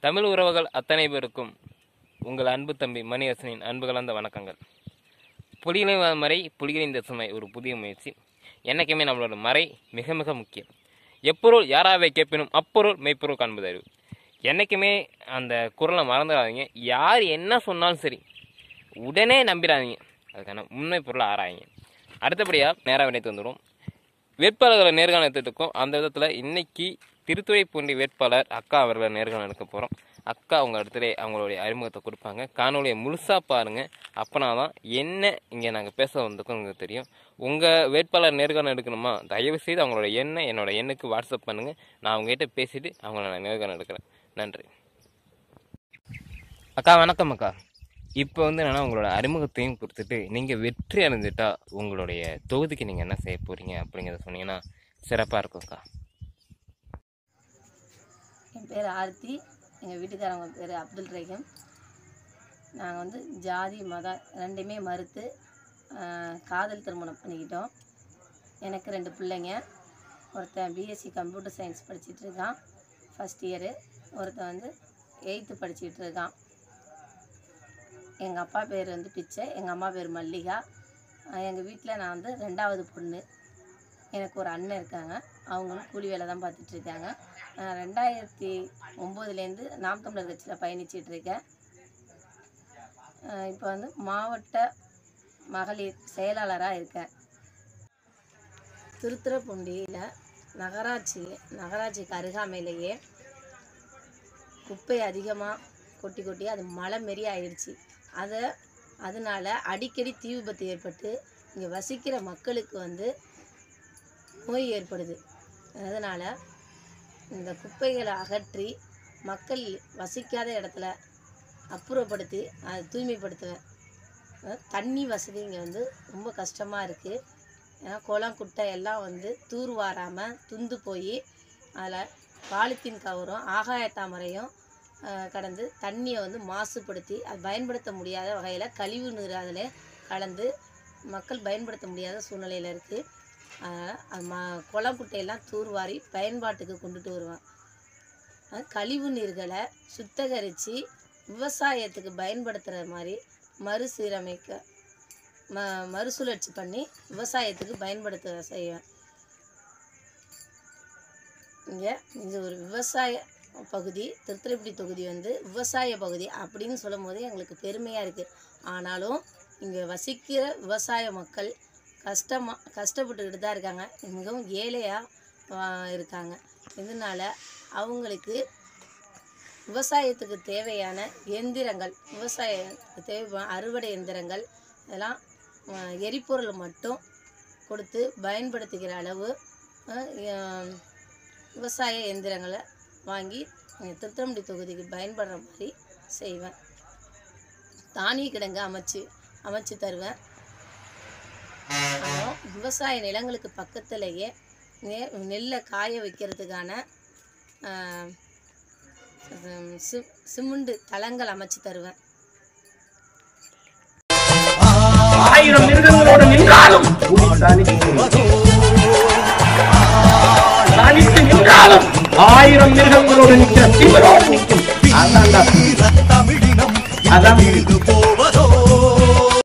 தமிழ் உறவுகள் அத்தனை பேருக்கும் உங்கள் அன்பு தம்பி மணியரசனின் அன்பு கலந்த வணக்கங்கள் புலிகளின் மறை புலிகளின் தசுமை ஒரு புதிய முயற்சி என்றைக்குமே நம்மளோட மறை மிக மிக முக்கியம் எப்பொருள் யாராவை கேட்பினும் அப்பொருள் மெய்ப்பொருள் காண்பது அறிவு என்றைக்குமே அந்த குரலை மறந்துடாதீங்க யார் என்ன சொன்னாலும் சரி உடனே நம்பிடாதீங்க அதுக்கான உண்மை பொருளை ஆராயுங்க அடுத்தபடியாக நேராக வினைத்து வந்துடும் வேட்பாளர்களை நேர்காணல் எடுத்துகிட்டு அந்த விதத்தில் இன்னைக்கு திருத்துறைப்பூண்டி வேட்பாளர் அக்கா அவர்களை நேர்காணல் எடுக்க போகிறோம் அக்கா அவங்க இடத்துல அவங்களுடைய அறிமுகத்தை கொடுப்பாங்க காணொலியை முழுசாக பாருங்கள் அப்போனா தான் என்ன இங்கே நாங்கள் பேச வந்திருக்கோம் உங்களுக்கு தெரியும் உங்கள் வேட்பாளர் நேர்காணல் எடுக்கணுமா தயவு செய்து அவங்களோட எண்ணை என்னோட எண்ணுக்கு வாட்ஸ்அப் பண்ணுங்கள் நான் அவங்ககிட்ட பேசிட்டு அவங்கள நான் நேர்காணல் எடுக்கிறேன் நன்றி அக்கா வணக்கம் அக்கா இப்போ வந்து என்னன்னா உங்களோட அறிமுகத்தையும் கொடுத்துட்டு நீங்கள் வெற்றி அடைஞ்சிட்டா உங்களுடைய தொகுதிக்கு நீங்கள் என்ன செய்ய போகிறீங்க அப்படிங்கிறத சொன்னீங்கன்னா சிறப்பாக இருக்கும்க்கா என் பேர் ஆர்த்தி எங்கள் வீட்டுக்காரவங்க பேர் அப்துல் ரஹீம் நாங்கள் வந்து ஜாதி மதம் ரெண்டுமே மறுத்து ஆஹ், காதல் திருமணம் பண்ணிக்கிட்டோம் எனக்கு ரெண்டு பிள்ளைங்க ஒருத்தன் பிஎஸ்சி கம்ப்யூட்டர் சயின்ஸ் படிச்சிட்டு இருக்கான் ஃபஸ்ட் இயரு ஒருத்தன் வந்து எயித்து படிச்சிட்டு இருக்கான் எங்கள் அப்பா பேர் வந்து பிச்சை எங்கள் அம்மா பேர் மல்லிகா எங்கள் வீட்டில் நான் வந்து ரெண்டாவது பொண்ணு எனக்கு ஒரு அண்ணன் இருக்காங்க அவங்களும் கூலி வேலை தான் பார்த்துட்டு இருக்காங்க நான் ரெண்டாயிரத்தி ஒம்போதுலேருந்து நாம் தமிழர் கட்சியில் பயணிச்சிட்டு இருக்கேன் அஹ் இப்போ வந்து மாவட்ட மகளிர் செயலாளராக இருக்கேன் திருத்துறைப்பூண்டியில் நகராட்சி நகராட்சிக்கு அருகாமையிலேயே குப்பை அதிகமாக கொட்டி கொட்டி அது மலை மாரி ஆயிடுச்சு அதை அதனால அடிக்கடி தீ விபத்து ஏற்பட்டு இங்கே வசிக்கிற மக்களுக்கு வந்து நோய் ஏற்படுது அதனால் இந்த குப்பைகளை அகற்றி மக்கள் வசிக்காத இடத்துல அப்புறப்படுத்தி அதை தூய்மைப்படுத்துவேன் அஹ் தண்ணி வசதி இங்கே வந்து ரொம்ப கஷ்டமாக இருக்குது ஏன்னா குளம் குட்டை எல்லாம் வந்து தூர் வாராமல் துந்து போய் அதில் பாலித்தீன் கவரும் ஆகாய தாமரையும் அஹ், கடந்து தண்ணியை வந்து மாசுபடுத்தி அது பயன்படுத்த முடியாத வகையில் கழிவு நீர் அதில் கலந்து மக்கள் பயன்படுத்த முடியாத சூழ்நிலையில் இருக்குது அதனால் அது ம குளம் குட்டையெல்லாம் தூர்வாரி பயன்பாட்டுக்கு கொண்டுட்டு வருவேன் அது கழிவு நீர்களை சுத்தகரித்து விவசாயத்துக்கு பயன்படுத்துகிற மாதிரி மறுசீரமைக்க ம மறுசுழற்சி பண்ணி விவசாயத்துக்கு பயன்படுத்த செய்வேன் இங்கே இது ஒரு விவசாய பகுதி திருத்துறைப்பூண்டி தொகுதி வந்து விவசாய பகுதி அப்படின்னு சொல்லும் போது எங்களுக்கு பெருமையாக இருக்குது ஆனாலும் இங்கே வசிக்கிற விவசாய மக்கள் கஷ்டமாக கஷ்டப்பட்டுக்கிட்டு தான் இருக்காங்க மிகவும் ஏழையாக இருக்காங்க இதனால அவங்களுக்கு விவசாயத்துக்கு தேவையான எந்திரங்கள் விவசாயத்துக்கு தேவையான அறுவடை எந்திரங்கள் இதெல்லாம் அஹ், எரிபொருள் மட்டும் கொடுத்து பயன்படுத்திக்கிற அளவு அஹ், அஹ், விவசாய எந்திரங்களை வாங்கி அஹ், திருத்தரம்படி தொகுதிக்கு பயன்படுற மாதிரி செய்வேன் தானிய கிடங்கு அமைச்சு அமைச்சு தருவேன் அப்புறம் விவசாய நிலங்களுக்கு பக்கத்துலேயே நெ- நெல்லை காய வைக்கிறதுக்கான ஆஹ், ஹம், சி- சிமெண்ட் தளங்கள் அமைச்சு தருவேன் ஆயிரம் மிருகங்களோடு நின்றாலும் தனித்து நின்றாலும் ஆயிரம் மிருகங்களோடு நிற்கிற திமிரோடு நிற்கும் அதான்டா. தமிழினம் அதான் இது போவதோ